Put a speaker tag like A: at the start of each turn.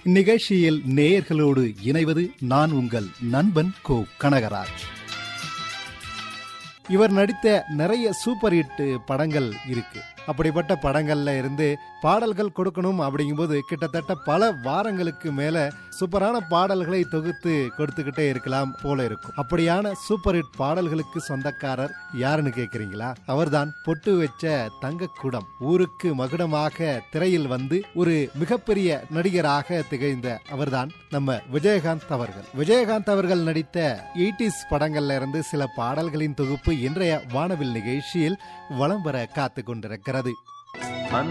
A: இந்நிகழ்ச்சியில் நேயர்களோடு இணைவது நான் உங்கள் நண்பன் கோ கனகராஜ் இவர் நடித்த நிறைய சூப்பர் ஹிட் படங்கள் இருக்கு அப்படிப்பட்ட படங்கள்ல இருந்து பாடல்கள் கொடுக்கணும் அப்படிங்கும்போது கிட்டத்தட்ட பல வாரங்களுக்கு மேல சூப்பரான பாடல்களை தொகுத்து கொடுத்துக்கிட்டே இருக்கலாம் போல இருக்கும் அப்படியான சூப்பர் ஹிட் பாடல்களுக்கு சொந்தக்காரர் யாருன்னு கேக்குறீங்களா அவர்தான் பொட்டு வச்ச தங்கக்குடம் ஊருக்கு மகுடமாக திரையில் வந்து ஒரு மிகப்பெரிய நடிகராக திகழ்ந்த அவர்தான் நம்ம விஜயகாந்த் அவர்கள் விஜயகாந்த் அவர்கள் நடித்த எயிட்டிஸ் படங்கள்ல இருந்து சில பாடல்களின் தொகுப்பு இன்றைய வானவில் நிகழ்ச்சியில் வலம் வர காத்து கொண்டிருக்கிறது